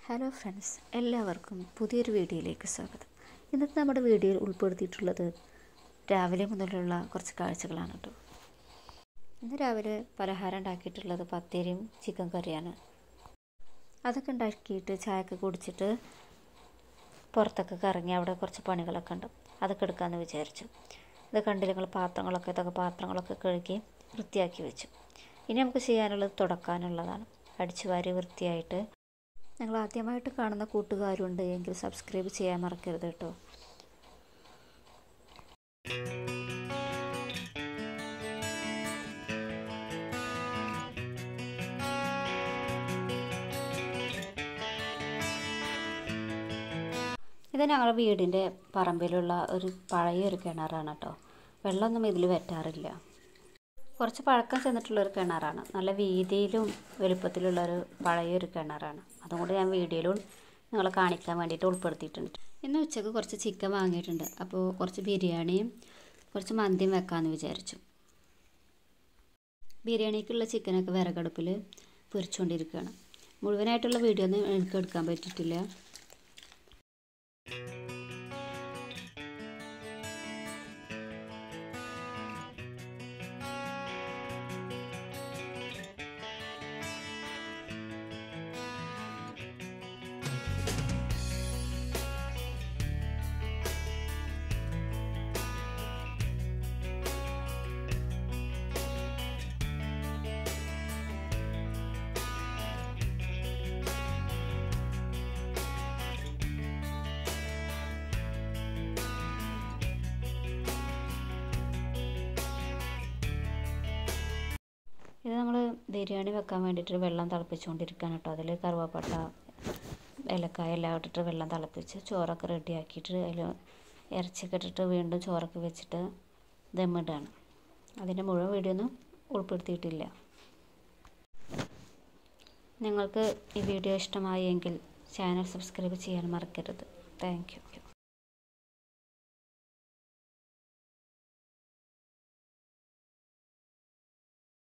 hello friends എല്ലാവർക്കും പുതിയൊരു വീഡിയോയിലേക്ക് സ്വാഗതം ഇന്നത്തെ നമ്മുടെ വീഡിയോയിൽ ഉൾപ്പെടുത്തിയിട്ടുള്ളത് രാവിലെ മുതലുള്ള കുറച്ച് കാഴ്ചകളാണ് കേട്ടോ ഇന്ന് രാവിലെ പലഹാരം ഉണ്ടാക്കിയിട്ടുള്ളത് പത്തിരിയും ചിക്കൻ കറിയാണ് അതൊക്കെ ഉണ്ടാക്കിയിട്ട് ചായയൊക്കെ കുടിച്ചിട്ട് പുറത്തൊക്കെ കറങ്ങി അവിടെ കുറച്ച് പണികളൊക്കെ ഉണ്ട് അതൊക്കെ എടുക്കാമെന്ന് വിചാരിച്ചു ഇത് കണ്ടില്ല നിങ്ങൾ പാത്രങ്ങളൊക്കെ ഇതൊക്കെ പാത്രങ്ങളൊക്കെ കഴുകി വൃത്തിയാക്കി വെച്ചു ഇനി നമുക്ക് ചെയ്യാനുള്ളത് തുടക്കാനുള്ളതാണ് അടിച്ചു വാരി വൃത്തിയായിട്ട് നിങ്ങൾ ആദ്യമായിട്ട് കാണുന്ന കൂട്ടുകാരുണ്ട് എങ്കിൽ സബ്സ്ക്രൈബ് ചെയ്യാൻ മറക്കരുത് കേട്ടോ ഇത് ഞങ്ങളുടെ വീടിൻ്റെ പറമ്പിലുള്ള ഒരു പഴയ ഒരു കിണറാണ് കേട്ടോ വെള്ളമൊന്നും ഇതിൽ വറ്റാറില്ല കുറച്ച് പഴക്കം ചെന്നിട്ടുള്ളൊരു കിണറാണ് നല്ല വീതിയിലും വലുപ്പത്തിലുള്ള ഒരു പഴയൊരു കിണറാണ് അതുകൊണ്ട് ഞാൻ വീഡിയോയിലും നിങ്ങളെ കാണിക്കാൻ വേണ്ടിയിട്ട് ഉൾപ്പെടുത്തിയിട്ടുണ്ട് ഇന്ന് ഉച്ചക്ക് കുറച്ച് ചിക്കൻ വാങ്ങിയിട്ടുണ്ട് അപ്പോൾ കുറച്ച് ബിരിയാണിയും കുറച്ച് മന്തിയും വെക്കാമെന്ന് വിചാരിച്ചു ബിരിയാണിക്കുള്ള ചിക്കനൊക്കെ വിറകടുപ്പിൽ പൊരിച്ചുകൊണ്ടിരിക്കുകയാണ് മുഴുവനായിട്ടുള്ള വീഡിയോ ഒന്നും എനിക്ക് എടുക്കാൻ പറ്റിയിട്ടില്ല ഇത് നമ്മൾ ബിരിയാണി വെക്കാൻ വേണ്ടിയിട്ട് വെള്ളം തിളപ്പിച്ചുകൊണ്ടിരിക്കുകയാണ് കേട്ടോ അതിൽ കറുവാപ്പട്ട ഏലക്കായ എല്ലാം ഇട്ടിട്ട് വെള്ളം തിളപ്പിച്ച് ചോറൊക്കെ റെഡി ആക്കിയിട്ട് അതിൽ ഇറച്ചിയൊക്കെ ഇട്ടിട്ട് വീണ്ടും ചോറൊക്കെ വെച്ചിട്ട് ദമ്മിടുകയാണ് അതിൻ്റെ മുഴുവൻ വീഡിയോ ഒന്നും ഉൾപ്പെടുത്തിയിട്ടില്ല നിങ്ങൾക്ക് ഈ വീഡിയോ ഇഷ്ടമായി എങ്കിൽ ചാനൽ സബ്സ്ക്രൈബ് ചെയ്യാൻ മറക്കരുത് താങ്ക് യു